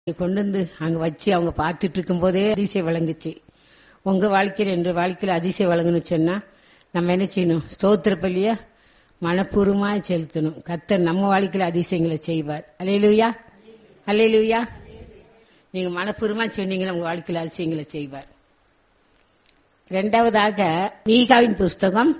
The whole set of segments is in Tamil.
கொண்டு வந்து அங்க வச்சு அவங்க பார்த்துட்டு இருக்கும் போதே அதிசயம் விளங்குச்சு உங்க வாழ்க்கையில் என்ற வாழ்க்கையில் அதிசயம் விளங்குன்னு சொன்னா நம்ம என்ன செய்யணும் ஸ்தோத்திர பள்ளிய மனப்பூர்வமா செலுத்தணும் கத்தர் நம்ம வாழ்க்கையில அதிசயங்களை செய்வார் அலையிலுயா அலையிலுயா நீங்க மனப்பூர்வமா சொன்னீங்கன்னா உங்க வாழ்க்கையில அதிசயங்களை செய்வார் இரண்டாவதாக மீகாவின் புஸ்தகம்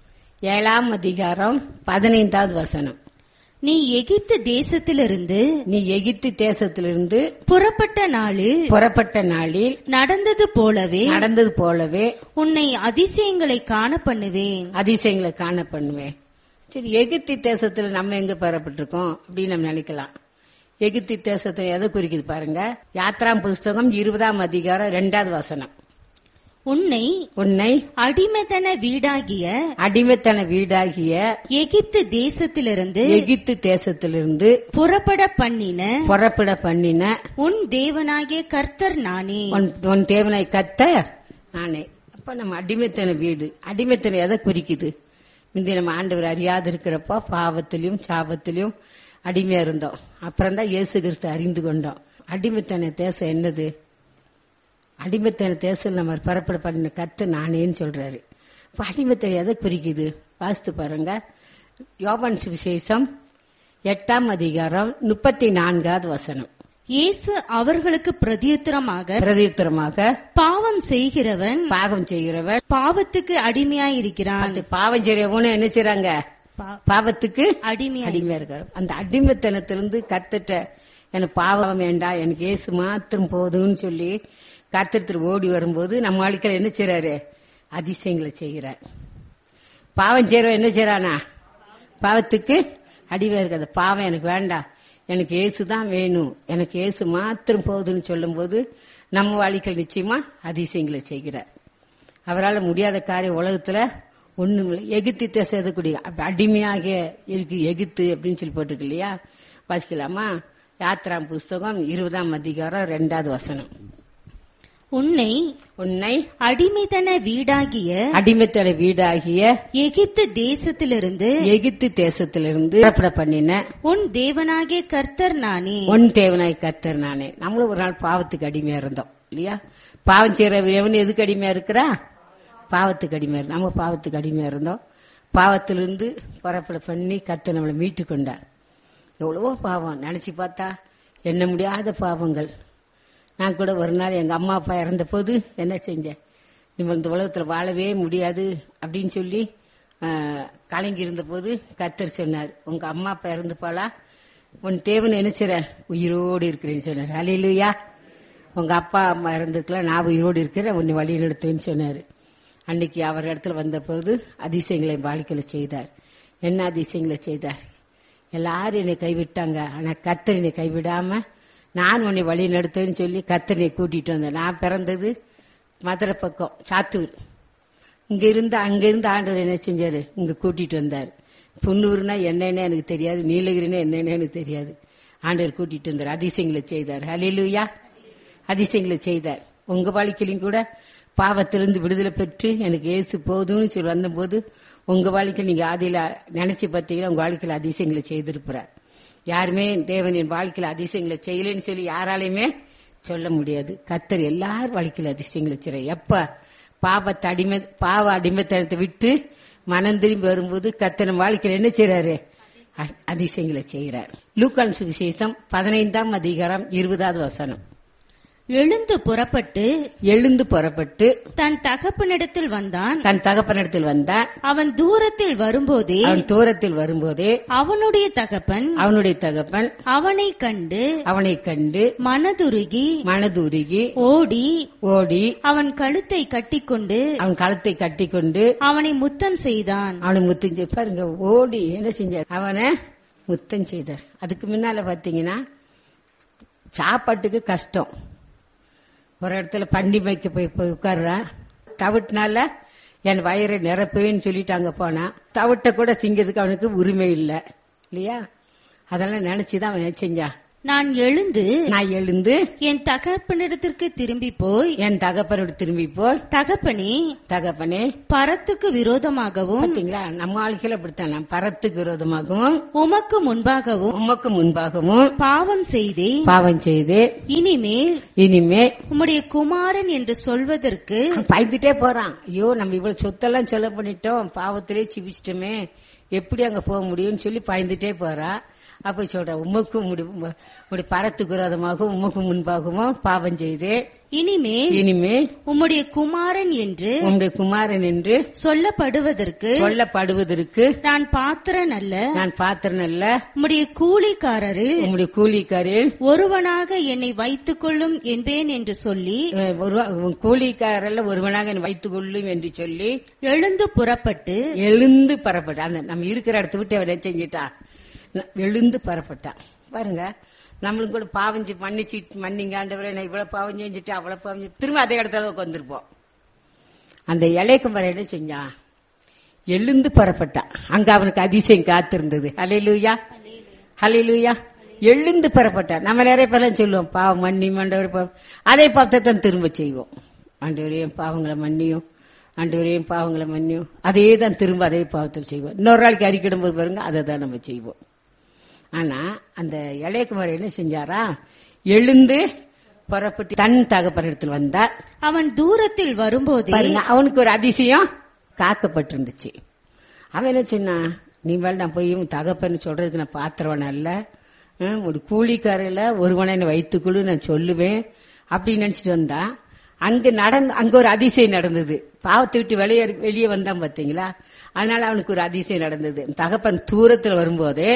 ஏழாம் அதிகாரம் பதினைந்தாவது வசனம் நீ எகிப்து தேசத்திலிருந்து நீ எகிப்து தேசத்திலிருந்து புறப்பட்ட நாளில் புறப்பட்ட நாளில் நடந்தது போலவே நடந்தது போலவே உன்னை அதிசயங்களை காண பண்ணுவேன் அதிசயங்களை காண பண்ணுவேன் சரி எகிப்தி தேசத்துல நம்ம எங்க பெறப்பட்டிருக்கோம் அப்படின்னு நம்ம நினைக்கலாம் எகிப்தி தேசத்துல எதை குறிக்குது பாருங்க யாத்ராம் புஸ்தகம் இருபதாம் அதிகாரம் இரண்டாவது வசனம் உன்னை உன்னை அடிமைத்தன வீடாகிய அடிமைத்தன வீடாகிய எகிப்து தேசத்திலிருந்து எகிப்து தேசத்திலிருந்து புறப்பட பண்ணின புறப்பட பண்ணின உன் தேவனாகிய கர்த்தர் நானே உன் உன் தேவனை கத்த நானே அப்ப நம்ம அடிமைத்தன வீடு அடிமைத்தனம் எதை குறிக்குது முந்தைய நம்ம ஆண்டவர் அறியாது இருக்கிறப்போ பாவத்திலையும் சாபத்திலையும் அடிமையா இருந்தோம் அப்புறம் தான் இயேசு கிறிஸ்து அறிந்து கொண்டோம் அடிமைத்தன தேசம் என்னது அடிமைத்தன தேசம் நம்ம பரப்பட பண்ணின கத்து நானேன்னு சொல்றாரு இப்ப அடிமைத்தனம் எதை குறிக்குது வாசித்து பாருங்க யோபான் சுவிசேஷம் எட்டாம் அதிகாரம் முப்பத்தி நான்காவது வசனம் இயேசு அவர்களுக்கு பிரதியுத்தரமாக பிரதியுத்தரமாக பாவம் செய்கிறவன் பாவம் செய்கிறவன் பாவத்துக்கு அடிமையாயிருக்கிறான் அது பாவம் செய்யறவனும் என்ன செய்றாங்க பா- பாவத்துக்கு அடிமையா அடிமையா இருக்காரு அந்த அடிமைத்தனத்திலிருந்து கத்துட்ட எனக்கு பாவம் வேண்டாம் எனக்கு ஏசு மாத்திரம் போதும்னு சொல்லி கத்திரத்தில் ஓடி வரும்போது நம்ம வாழ்க்கையில என்ன செய்றாரு அதிசயங்களை செய்கிறார் பாவம் செய்யறவன் என்ன செய்யறானா பாவத்துக்கு அடிமையா இருக்காது பாவம் எனக்கு வேண்டாம் எனக்கு ஏசு தான் வேணும் எனக்கு ஏசு மாத்திரம் போதும்னு சொல்லும்போது நம்ம வாழ்க்கையில் நிச்சயமா அதிசயங்களை செய்கிறார் அவரால் முடியாத காரியம் உலகத்துல ஒண்ணுமில்லை எகித்து தேசக்கூடிய அடிமையாக இருக்கு எகித்து அப்படின்னு சொல்லி போட்டிருக்கு இல்லையா வாசிக்கலாமா யாத்ராம் புஸ்தகம் இருபதாம் அதிகாரம் ரெண்டாவது வசனம் உன்னை உன்னை அடிமைத்தன வீடாகிய அடிமைத்தன வீடாகிய எகிப்து தேசத்திலிருந்து எகித்து தேசத்திலிருந்து புறப்பட பண்ணின உன் தேவனாகிய கர்த்தர் நானே ஒன் தேவனாய் கத்தர் நானே நம்மளும் ஒரு நாள் பாவத்துக்கு அடிமையா இருந்தோம் இல்லையா பாவம் செய்யற எவன் எதுக்கு அடிமையா இருக்கிறா பாவத்துக்கு அடிமையா இரு- நம்ம பாவத்துக்கு அடிமையா இருந்தோம் பாவத்திலிருந்து புறப்பட பண்ணி கத்து நம்மளை மீட்டு கொண்டார் எவ்வளவோ பாவம் நினைச்சு பார்த்தா எண்ண முடியாத பாவங்கள் நான் கூட ஒரு நாள் எங்க அம்மா அப்பா இறந்த போது என்ன செஞ்சேன் நம்ம இந்த உலகத்துல வாழவே முடியாது அப்படின்னு சொல்லி ஆஹ், கலங்கி இருந்த போது கத்தர் சொன்னார் உங்க அம்மா அப்பா இறந்து போலா உன் தேவன் நினைச்சிற உயிரோடு இருக்கிறேன்னு சொன்னார் அலையிலுயா உங்க அப்பா அம்மா இறந்துருக்கலாம் நான் உயிரோடு இருக்கிறேன் உன்னை வழி நடத்துவேன்னு சொன்னாரு அன்னைக்கு அவர் இடத்துல வந்தபோது அதிசயங்களை என் வாழ்க்கையில செய்தார் என்ன அதிசயங்களை செய்தார் எல்லாரும் என்னை கைவிட்டாங்க ஆனா கத்தர் என்னை கைவிடாம நான் உன்னை வழி நடத்துவேன்னு சொல்லி கத்தர் என்னை கூட்டிட்டு வந்தேன் நான் பிறந்தது மதுரை பக்கம் சாத்தூர் இங்க இருந்து அங்க இருந்து ஆண்டவர் என்ன செஞ்சாரு இங்க கூட்டிட்டு வந்தார் புன்னூர்னா என்னன்னு எனக்கு தெரியாது நீலகிரினா என்னன்னு எனக்கு தெரியாது ஆண்டவர் கூட்டிட்டு வந்தார் அதிசயங்களை செய்தார் ஹalleluya அதிசயங்களை செய்தார் உங்க வாழ்க்கையிலும் கூட பாவத்திலிருந்து விடுதலை பெற்று எனக்கு இயேசு போதும்னு சொல்லி வந்தபோது உங்க வாழ்க்கையில் நீங்க ஆதியில நினைச்சு பார்த்தீங்கன்னா உங்க வாழ்க்கையில அதிசயங்களை செய்திருப்பார் யாருமே தேவனின் வாழ்க்கையில அதிசயங்களை செய்யலைன்னு சொல்லி யாராலையுமே சொல்ல முடியாது கத்தர் எல்லார் வாழ்க்கையில அதிசயங்களை செய்யறார் எப்ப பாவத்தை அடிமை பாவ அடிமைத்தனத்தை விட்டு மனம் திரும்பி வரும்போது கத்தர் நம்ம வாழ்க்கையில என்ன செய்யறாரு அ- அதிசயங்களை செய்கிறார் லூக்கான் சுவிசேஷம் பதினைந்தாம் அதிகாரம் இருபதாவது வசனம் எழுந்து புறப்பட்டு எழுந்து புறப்பட்டு தன் தகப்பனிடத்தில் வந்தான் தன் தகப்பனிடத்தில் வந்தான் அவன் தூரத்தில் வரும்போதே அவன் தூரத்தில் வரும்போதே அவனுடைய தகப்பன் அவனுடைய தகப்பன் அவனை கண்டு அவனை கண்டு மனதுருகி மனதுருகி ஓடி ஓடி அவன் கழுத்தை கட்டிக்கொண்டு அவன் களத்தை கட்டிக்கொண்டு அவனை முத்தம் செய்தான் அவனை முத்தம் செய் பாருங்க ஓடி என்ன செஞ்சார் அவனை முத்தம் செய்தார் அதுக்கு முன்னால பாத்தீங்கன்னா சாப்பாட்டுக்கு கஷ்டம் ஒரு இடத்துல பண்டி வைக்க போய் போய் உட்கார்றான் தவிட்டுனால என் வயிறை நிரப்புவேன்னு சொல்லிட்டு அங்க போனான் தவிட்ட கூட திங்கிறதுக்கு அவனுக்கு உரிமை இல்லை இல்லையா அதெல்லாம் நினைச்சுதான் அவன் என்ன செஞ்சான் நான் எழுந்து நான் எழுந்து என் தகப்பனிடத்திற்கு திரும்பி போய் என் தகப்பனோடு திரும்பி போய் தகப்பனே தகப்பனே பரத்துக்கு விரோதமாகவும் பாத்தீங்களா நம்ம ஆளுகள் அப்படித்தான் நான் பரத்துக்கு விரோதமாகவும் உமக்கு முன்பாகவும் உமக்கு முன்பாகவும் பாவம் செய்தேன் பாவம் செய்து இனிமேல் இனிமே உம்முடைய குமாரன் என்று சொல்வதற்கு பயந்துட்டே போறான் ஐயோ நம்ம இவ்வளவு சொத்தெல்லாம் சொல்ல பண்ணிட்டோம் பாவத்திலே சிவிச்சிட்டோமே எப்படி அங்க போக முடியும்னு சொல்லி பயந்துட்டே போறா அப்ப சொல்ற உமக்கு உடைய பரத்துக்கு விரோதமாகவும் உமக்கு முன்பாகவும் பாவம் செய்து இனிமேல் இனிமே உம்முடைய குமாரன் என்று உம்முடைய குமாரன் என்று சொல்லப்படுவதற்கு சொல்லப்படுவதற்கு நான் பாத்திரன் அல்ல நான் பாத்திரன் அல்ல உம்முடைய கூலிக்காரரில் உம்முடைய கூலிக்காரில் ஒருவனாக என்னை வைத்துக் கொள்ளும் என்பேன் என்று சொல்லி அஹ், ஒரு- உன் கூலிக்காரல்ல ஒருவனாக என்னை வைத்துக் கொள்ளும் என்று சொல்லி எழுந்து புறப்பட்டு எழுந்து பரப்பட்டான் அந்த நம்ம இருக்கிற இடத்த விட்டு அவன் என்ன செஞ்சிட்டா ந- எழுந்து பரப்பட்டான் பாருங்க நம்மளும் கூட பாவம் செய்- மன்னிச்சு மன்னிங்க ஆண்டவரே நான் இவ்வளவு பாவம் செஞ்சுட்டு அவ்வளவு பாவம் செஞ்சு திரும்ப அதே இடத்துல உட்காந்துருப்போம் அந்த இலைக்குமர என்ன செஞ்சான் எழுந்து பரப்பட்டான் அங்க அவனுக்கு அதிசயம் காத்திருந்தது ஹalleluya ஹalleluya எழுந்து பரப்பட்டான் நம்ம நிறைய பேர்லாம் சொல்லுவோம் பாவம் மன்னி ஆண்டவர் பாவம் அதே பாவத்தை தான் திரும்ப செய்வோம் ஆண்டவரையும் பாவங்களை மன்னியும் ஆண்டவரையும் பாவங்களை மன்னியும் அதே தான் திரும்ப அதே பாவத்தில் செய்வோம் இன்னொரு நாளைக்கு அறிக்கிடும் போது பாருங்க அதை தான் நம்ம செய்வோம் ஆனா அந்த இளையகுமார் என்ன செஞ்சாரா எழுந்து புறப்பட்டு தன் தகப்பனிடத்தில் வந்தார் அவன் தூரத்தில் வரும்போதே பாருங்க அவனுக்கு ஒரு அதிசயம் காக்கப்பட்டிருந்துச்சு அவன் என்ன சொன்னான் நீ மேல நான் போய் உன் தகப்பன்னு சொல்றதுக்கு நான் பாத்திரவன் அல்ல ஹம், ஒரு கூலிக்காரில் ஒருவனை என்னை வைத்துக்குழு நான் சொல்லுவேன் அப்படின்னு நினைச்சிட்டு வந்தா அங்க நடந்து அங்க ஒரு அதிசயம் நடந்தது பாவத்தை விட்டு வெளியே வெளியே வந்தான் பாத்தீங்களா அதனால அவனுக்கு ஒரு அதிசயம் நடந்தது தகப்பன் தூரத்தில் வரும்போதே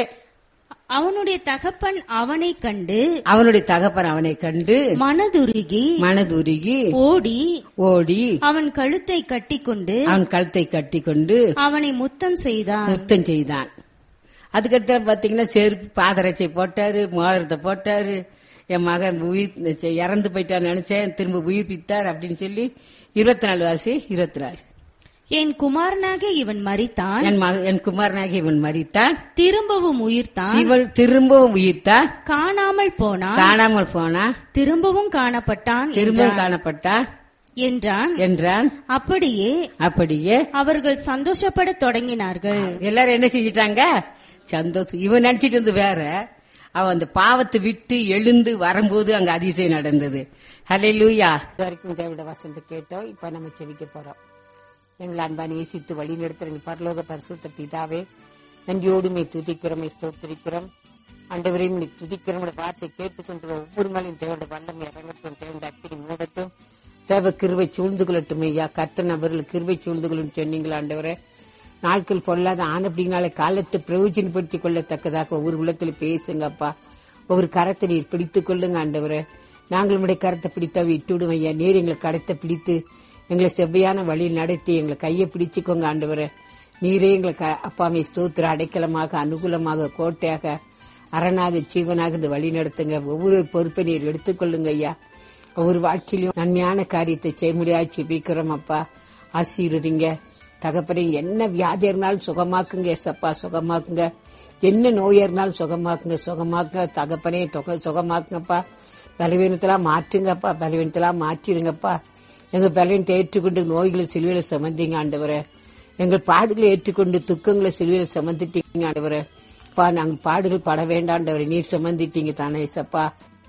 அவனுடைய தகப்பன் அவனை கண்டு அவனுடைய தகப்பன் அவனை கண்டு மனதுருகி மனதுருகி ஓடி ஓடி அவன் கழுத்தை கட்டிக்கொண்டு அவன் கழுத்தை கட்டிக்கொண்டு அவனை முத்தம் செய்தான் முத்தம் செய்தான் அதுக்கடுத்து பாத்தீங்கன்னா செருப்பு பாதரட்சை போட்டாரு மோதிரத்தை போட்டாரு என் மகன் உயிர் இறந்து போயிட்டான்னு நினைச்சேன் திரும்ப உயிர்ப்பித்தார் அப்படின்னு சொல்லி இருபத்தி நாலு வாசி இருபத்தி நாலு என் குமாரனாக இவன் மரித்தான் என் மக என் குமாரனாகி இவன் மறித்தான் திரும்பவும் உயிர்த்தான் இவள் திரும்பவும் உயிர்த்தான் காணாமல் போனான் காணாமல் போனா திரும்பவும் காணப்பட்டான் திரும்பவும் காணப்பட்டான் என்றான் என்றான் அப்படியே அப்படியே அவர்கள் சந்தோஷப்படத் தொடங்கினார்கள் எல்லாரும் என்ன செஞ்சிட்டாங்க சந்தோஷம் இவன் நினைச்சிட்டு இருந்து வேற அவன் அந்த பாவத்தை விட்டு எழுந்து வரும்போது அங்க அதிசயம் நடந்தது ஹலே லூயா வரைக்கும் தேவிட வசந்த கேட்டோம் இப்ப நம்ம செவிக்க போறோம் எங்களை அன்பான் நேசித்து வழி நடத்துற பரலோக பரிசுத்த பிதாவே நன்றியோடுமை துதிக்கிறோம் ஸ்தோத்திரிக்கிறோம் ஆண்டவரையும் நீ துதிக்கிறோம் வார்த்தை கேட்டுக்கொண்டு ஒவ்வொரு நாளும் தேவோட வல்லம் இறங்கட்டும் தேவண்ட அக்கினி மூடட்டும் தேவ கிருவை சூழ்ந்து கொள்ளட்டும் ஐயா கத்த நபர்கள் கிருவை சூழ்ந்து கொள்ளும் சொன்னீங்களா ஆண்டவரே நாட்கள் பொல்லாத ஆனப்படினால காலத்தை பிரயோஜனப்படுத்திக் கொள்ளத்தக்கதாக ஒவ்வொரு உள்ளத்தில் பேசுங்கப்பா ஒவ்வொரு கரத்தை நீர் பிடித்துக் கொள்ளுங்க ஆண்டவரே நாங்கள் உடைய கரத்தை பிடித்தா விட்டுவிடும் ஐயா நீர் எங்களை கரத்தை பிடித்து எங்களை செவ்வையான வழியில் நடத்தி எங்களை கையை பிடிச்சுக்கோங்க ஆண்டவரே நீரே எங்களை க- அப்பாமே ஸ்தோத்திர அடைக்கலமாக அனுகூலமாக கோட்டையாக அரணாக ஜீவனாக இந்த வழி நடத்துங்க ஒவ்வொரு பொறுப்பை நீர் எடுத்துக்கொள்ளுங்க ஐயா ஒவ்வொரு வாழ்க்கையிலும் நன்மையான காரியத்தை செய்ய முடியாது ஜெபிக்கிறோம் அப்பா ஆசீர்வதிங்க தகப்பனே என்ன வியாதி இருந்தாலும் சுகமாக்குங்க எசப்பா சுகமாக்குங்க என்ன நோய் இருந்தாலும் சுகமாக்குங்க சுகமாக்க தகப்பனே தொகை சுகமாக்குங்கப்பா பலவீனத்தெல்லாம் மாற்றுங்கப்பா பலவீனத்தெல்லாம் மாற்றிடுங்கப்பா எங்க பலவீனத்தை ஏற்றுக்கொண்டு நோய்களை சிலுவையில சுமந்தீங்க ஆண்டவரே எங்கள் பாடுகளை ஏற்றுக்கொண்டு துக்கங்களை சிலுவையில சுமந்துட்டீங்க ஆண்டவரே பா நாங்கள் பாடுகள் பட வேண்டாண்டவரை நீர் சுமந்திட்டீங்க தானே ஏசப்பா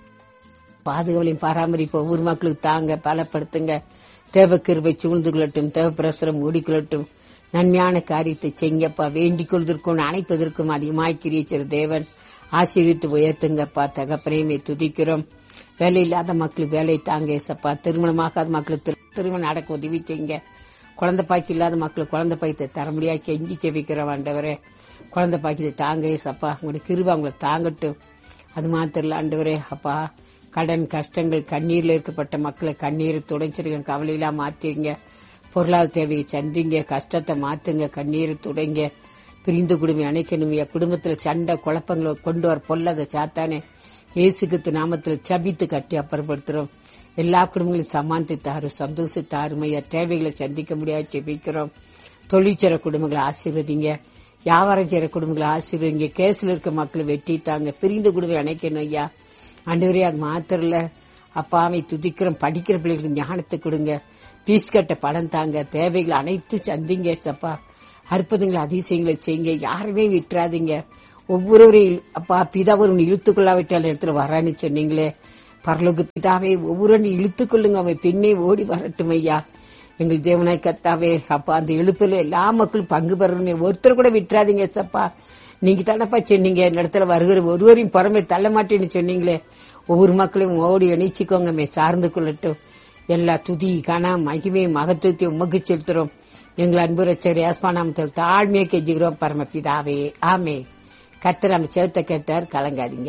பாதுகாவலையும் பராமரிப்பு ஒவ்வொரு மக்களுக்கு தாங்க பலப்படுத்துங்க தேவ கிருபை சூழ்ந்து கொள்ளட்டும் தேவ பிரசுரம் மூடிக்கொள்ளட்டும் நன்மையான காரியத்தை செய்யப்பா வேண்டிக் கொள்வதற்கும் அணைப்பதற்கும் அதிகமாய் கிரியச்சர் தேவன் ஆசீர்வித்து உயர்த்துங்கப்பா தகப்பனையுமே துதிக்கிறோம் வேலை இல்லாத மக்களுக்கு வேலை தாங்க ஏசப்பா திருமணமாகாத மக்களுக்கு திரு- திருமணம் நடக்க உதவி செய்யுங்க குழந்தை பாக்கி இல்லாத மக்களுக்கு குழந்தை பாக்கியத்தை தர முடியாது கெஞ்சி செவிக்கிறோம் ஆண்டவரே குழந்தை பாக்கியத்தை தாங்க ஏசப்பா உங்களுடைய கிருபை அவங்களை தாங்கட்டும் அது மாத்திரம் இல்ல ஆண்டவரே அப்பா கடன் கஷ்டங்கள் கண்ணீர்ல இருக்கப்பட்ட மக்களை கண்ணீரை துடைச்சிருங்க கவலையெல்லாம் மாத்திருங்க பொருளாதார தேவையை சந்திங்க கஷ்டத்தை மாத்துங்க கண்ணீரை துடைங்க பிரிந்து குடும்பம் அணைக்கணும் என் குடும்பத்துல சண்டை குழப்பங்களை கொண்டு வர பொல்லாத சாத்தானே இயேசுக்கு நாமத்தில் சபித்து கட்டி அப்புறப்படுத்துறோம் எல்லா குடும்பங்களையும் சமாந்தி தாரு சந்தோஷத்தாரு மையா தேவைகளை சந்திக்க முடியாது ஜெபிக்கிறோம் தொழிற்சர குடும்பங்களை ஆசீர்வதிங்க வியாபாரம் செய்யற குடும்பங்களை ஆசீர்வதிங்க கேஸ்ல இருக்க மக்களை வெட்டி தாங்க பிரிந்த குடும்பம் அணைக்கணும் ஐயா ஆண்டவரே அது மாத்திரம் இல்ல அப்பாவை துதிக்கிறோம் படிக்கிற பிள்ளைகளுக்கு ஞானத்தை கொடுங்க பீஸ் கட்ட படம் தாங்க தேவைகள் அனைத்தும் சந்திங்க சப்பா அற்புதங்களை அதிசயங்களை செய்யுங்க யாருமே விட்டுறாதீங்க ஒவ்வொருவரையும் அப்பா பிதாவரும் இழுத்துக்கொள்ளாவிட்டால் இடத்துல வரான்னு சொன்னீங்களே பரலோக பிதாவே ஒவ்வொரு இழுத்துக்கொள்ளுங்க அவன் பின்னே ஓடி வரட்டும் ஐயா எங்கள் தேவனாய் கத்தாவே அப்பா அந்த எழுப்புல எல்லா மக்களும் பங்கு பெறணும் ஒருத்தர் கூட விட்டுறாதீங்க சப்பா நீங்க தானப்பா சொன்னீங்க இந்த இடத்துல வருகிற ஒருவரையும் புறமே தள்ள மாட்டேன்னு சொன்னீங்களே ஒவ்வொரு மக்களையும் ஓடி இணைச்சிக்கோங்க மே சார்ந்து கொள்ளட்டும் எல்லா துதி கண மகிமை மகத்துவத்தை உமக்கு செலுத்துறோம் எங்கள் அன்பு ரச்சர் யாஸ்மானாமத்தில் தாழ்மையை கெஞ்சுகிறோம் பரமபிதாவே ஆமே கத்தர் நம்ம சேவத்தை கேட்டார் கலங்காதீங்க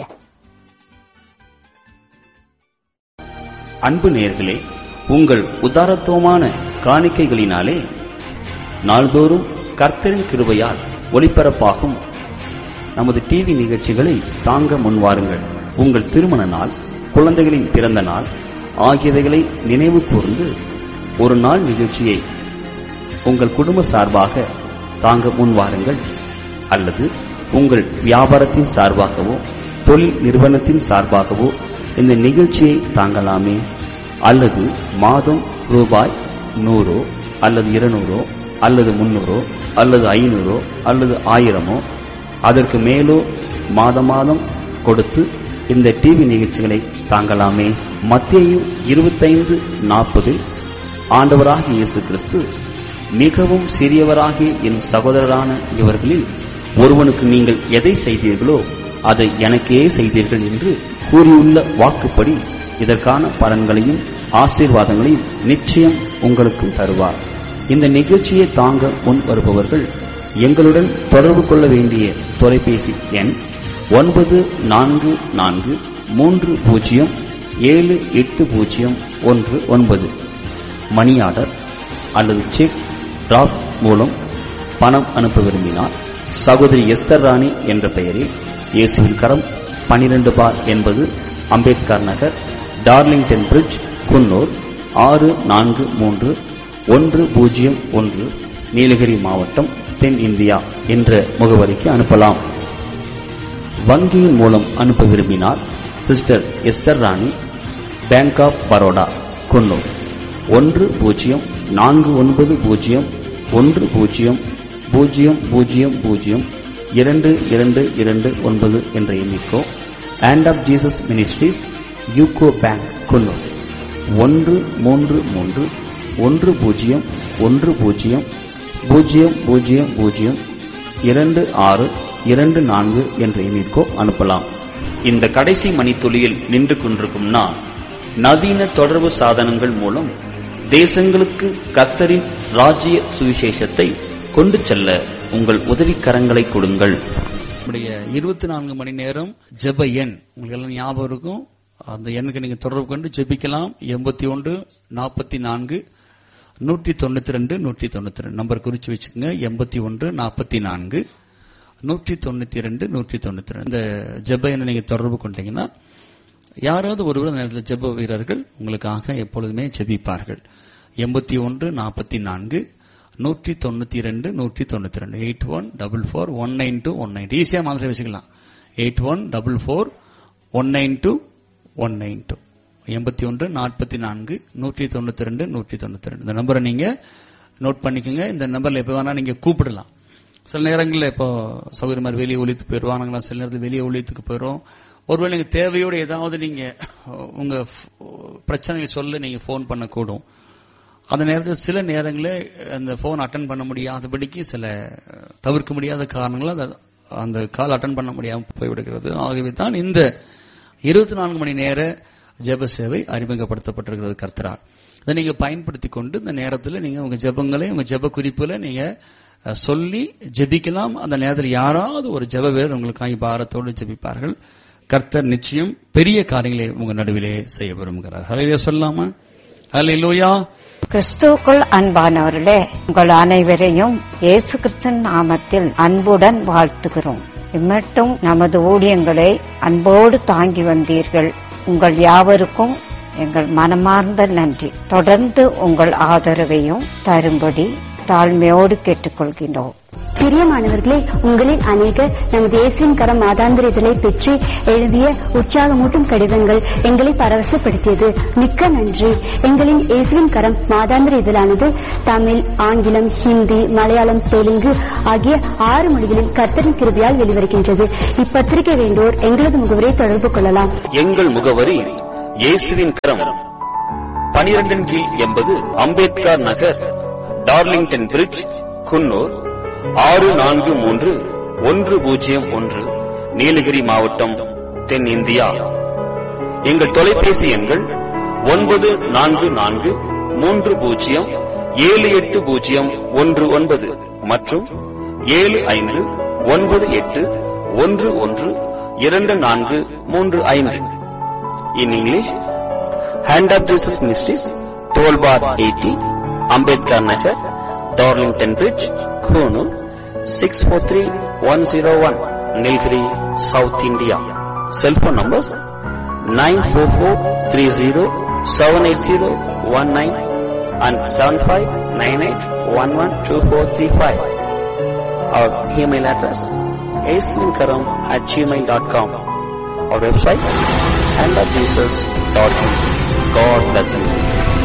அன்பு நேயர்களே உங்கள் உதாரத்துவமான காணிக்கைகளினாலே நாள்தோறும் கர்த்தரின் கிருபையால் ஒளிபரப்பாகும் நமது டிவி நிகழ்ச்சிகளை தாங்க முன்வாருங்கள் உங்கள் திருமண நாள் குழந்தைகளின் பிறந்த நாள் ஆகியவைகளை நினைவு கூர்ந்து ஒரு நாள் நிகழ்ச்சியை உங்கள் குடும்ப சார்பாக தாங்க முன்வாருங்கள் அல்லது உங்கள் வியாபாரத்தின் சார்பாகவோ தொழில் நிறுவனத்தின் சார்பாகவோ இந்த நிகழ்ச்சியை தாங்கலாமே அல்லது மாதம் ரூபாய் நூறோ அல்லது இருநூறோ அல்லது முன்னூறோ அல்லது ஐநூறோ அல்லது ஆயிரமோ அதற்கு மேலோ மாத மாதம் கொடுத்து இந்த டிவி நிகழ்ச்சிகளை தாங்கலாமே மத்திய இருபத்தைந்து நாற்பதில் ஆண்டவராகிய இயேசு கிறிஸ்து மிகவும் சிறியவராகிய என் சகோதரரான இவர்களில் ஒருவனுக்கு நீங்கள் எதை செய்தீர்களோ அதை எனக்கே செய்தீர்கள் என்று கூறியுள்ள வாக்குப்படி இதற்கான பலன்களையும் ஆசீர்வாதங்களையும் நிச்சயம் உங்களுக்கும் தருவார் இந்த நிகழ்ச்சியை தாங்க முன் வருபவர்கள் எங்களுடன் தொடர்பு கொள்ள வேண்டிய தொலைபேசி எண் ஒன்பது நான்கு நான்கு மூன்று பூஜ்ஜியம் ஏழு எட்டு பூஜ்ஜியம் ஒன்று ஒன்பது மணி ஆர்டர் அல்லது செக் டிராப் மூலம் பணம் அனுப்ப விரும்பினால் சகோதரி எஸ்தர் ராணி என்ற பெயரில் இயேசுவின் கரம் பனிரெண்டு பார் என்பது அம்பேத்கர் நகர் டார்லிங்டன் பிரிட்ஜ் குன்னூர் ஆறு நான்கு மூன்று ஒன்று பூஜ்ஜியம் ஒன்று நீலகிரி மாவட்டம் தென் இந்தியா என்ற முகவரிக்கு அனுப்பலாம் வங்கியின் மூலம் அனுப்ப விரும்பினால் sister Esther Rani bank of Baroda Coonoor ஒன்று பூஜ்ஜியம் நான்கு ஒன்பது பூஜ்ஜியம் ஒன்று பூஜ்ஜியம் பூஜ்ஜியம் பூஜ்ஜியம் பூஜ்ஜியம் இரண்டு இரண்டு இரண்டு ஒன்பது என்ற எண்ணிக்கோ hand of Jesus Ministries UCO bank Coonoor ஒன்று மூன்று மூன்று ஒன்று பூஜ்ஜியம் ஒன்று பூஜ்ஜியம் பூஜ்ஜியம் பூஜ்ஜியம் பூஜ்ஜியம் இரண்டு ஆறு இரண்டு நான்கு என்ற எண்ணிற்கோ அனுப்பலாம் இந்த கடைசி மணித்துளியில் நின்று கொண்டிருக்கும் நான் நவீன தொடர்பு சாதனங்கள் மூலம் தேசங்களுக்கு கத்தரின் ராஜ்ய சுவிசேஷத்தை கொண்டு செல்ல உங்கள் உதவிக்கரங்களை கொடுங்கள் நம்முடைய இருபத்தி நான்கு மணி நேரம் ஜெப எண் உங்களுக்கு எல்லாம் ஞாபகம் இருக்கும் அந்த எண்ணுக்கு நீங்க தொடர்பு கொண்டு ஜெபிக்கலாம் எண்பத்தி ஒன்று நாற்பத்தி நான்கு நூற்றி தொண்ணூத்தி ரெண்டு நூற்றி தொண்ணூத்தி ரெண்டு நம்பர் குறிச்சு வச்சுக்கோங்க எண்பத்தி ஒன்று நாற்பத்தி நான்கு நூற்றி தொண்ணூத்தி ரெண்டு நூற்றி தொண்ணூத்தி ரெண்டு இந்த ஜெப எண்ணை நீங்க தொடர்பு கொண்டீங்கன்னா யாராவது ஒருவர் அந்த நேரத்தில் ஜெப வீரர்கள் உங்களுக்காக எப்பொழுதுமே ஜெபிப்பார்கள் எண்பத்தி ஒன்று நாற்பத்தி நான்கு நூற்றி தொண்ணூத்தி ரெண்டு நூற்றி தொண்ணூத்தி ரெண்டு eight one double four one nine two one nine ஈஸியா மாதிரி வச்சுக்கலாம் eight one double four one nine two one nine two எண்பத்தி ஒன்று நாற்பத்தி நான்கு நூற்றி தொண்ணூத்தி ரெண்டு நூற்றி தொண்ணூத்தி ரெண்டு இந்த நம்பரை நீங்க நோட் பண்ணிக்கோங்க இந்த நம்பர்ல எப்ப வேணா நீங்க கூப்பிடலாம் சில நேரங்களில் இப்போ சௌகரியமா வெளியே ஒழித்து போயிடுவானுங்களா சில நேரத்தில் வெளியே ஒழித்துக்கு போயிடும் ஒருவேளை நீங்க தேவையோடு ஏதாவது நீங்க உங்க பிரச்சனையை சொல்ல நீங்க போன் பண்ணக்கூடும் அந்த நேரத்தில் சில நேரங்களில் அந்த போன் அட்டன் பண்ண முடியாதபடிக்கு சில தவிர்க்க முடியாத காரணங்களால் அந்த- அந்த கால் அட்டன் பண்ண முடியாமல் போய்விடுகிறது ஆகவே தான் இந்த இருபத்தி நான்கு மணி நேர ஜெப சேவை அறிமுகப்படுத்தப்பட்டிருக்கிறது கர்த்தரால் இதை நீங்க பயன்படுத்தி கொண்டு இந்த நேரத்தில் நீங்க உங்க ஜெபங்களை உங்க ஜெப குறிப்புல நீங்க அஹ், சொல்லி ஜெபிக்கலாம் அந்த நேரத்தில் யாராவது ஒரு ஜெப வீரர் உங்களுக்காக பாரத்தோடு ஜெபிப்பார்கள் கர்த்தர் நிச்சயம் பெரிய காரியங்களை உங்க நடுவிலே செய்ய விரும்புகிறார் ஹலையில சொல்லாமா ஹலையிலோயா கிறிஸ்துவுக்குள் அன்பானவர்களே உங்கள் அனைவரையும் இயேசு கிறிஸ்தன் நாமத்தில் அன்புடன் வாழ்த்துகிறோம் இம்மட்டும் நமது ஊழியங்களை அன்போடு தாங்கி வந்தீர்கள் உங்கள் யாவருக்கும் எங்கள் மனமார்ந்த நன்றி தொடர்ந்து உங்கள் ஆதரவையும் தரும்படி தாழ்மையோடு கேட்டுக்கொள்கின்றோம் பிரியமானவர்களே உங்களில் அநேகர் நமது இயேசுவின் கரம் மாதாந்திர இதழை பெற்று எழுதிய உற்சாகமூட்டும் கடிதங்கள் எங்களை பரவசப்படுத்தியது மிக்க நன்றி எங்களின் இயேசுவின் கரம் மாதாந்திர இதழானது தமிழ் ஆங்கிலம் ஹிந்தி மலையாளம் தெலுங்கு ஆகிய ஆறு மொழிகளில் கர்த்தரின் கிருபியால் வெளிவருகின்றது இப்பத்திரிகை வேண்டோர் எங்களது முகவரை தொடர்பு கொள்ளலாம் எங்கள் முகவரி இயேசுவின் கரம் பனிரெண்டின் கீழ் எண்பது அம்பேத்கர் நகர் டார்லிங்டன் பிரிட்ஜ் குன்னூர் ஆறு நான்கு மூன்று ஒன்று பூஜ்ஜியம் ஒன்று நீலகிரி மாவட்டம் தென் இந்தியா எங்கள் தொலைபேசி எண்கள் ஒன்பது நான்கு நான்கு மூன்று பூஜ்ஜியம் ஏழு எட்டு பூஜ்ஜியம் ஒன்று ஒன்பது மற்றும் ஏழு ஐந்து ஒன்பது எட்டு ஒன்று ஒன்று இரண்டு நான்கு மூன்று ஐந்து in English hand of Jesus Ministries twelve bar eighty Ambedkar Nagar Darlington bridge Coonoor six four three one zero one Nilgiri South India cellphone numbers nine four four three zero seven eight zero one nine and seven five nine eight one one two four three five our email address Yesuvinkaram at Gmail dot com our website and at Jesus.in. God bless you.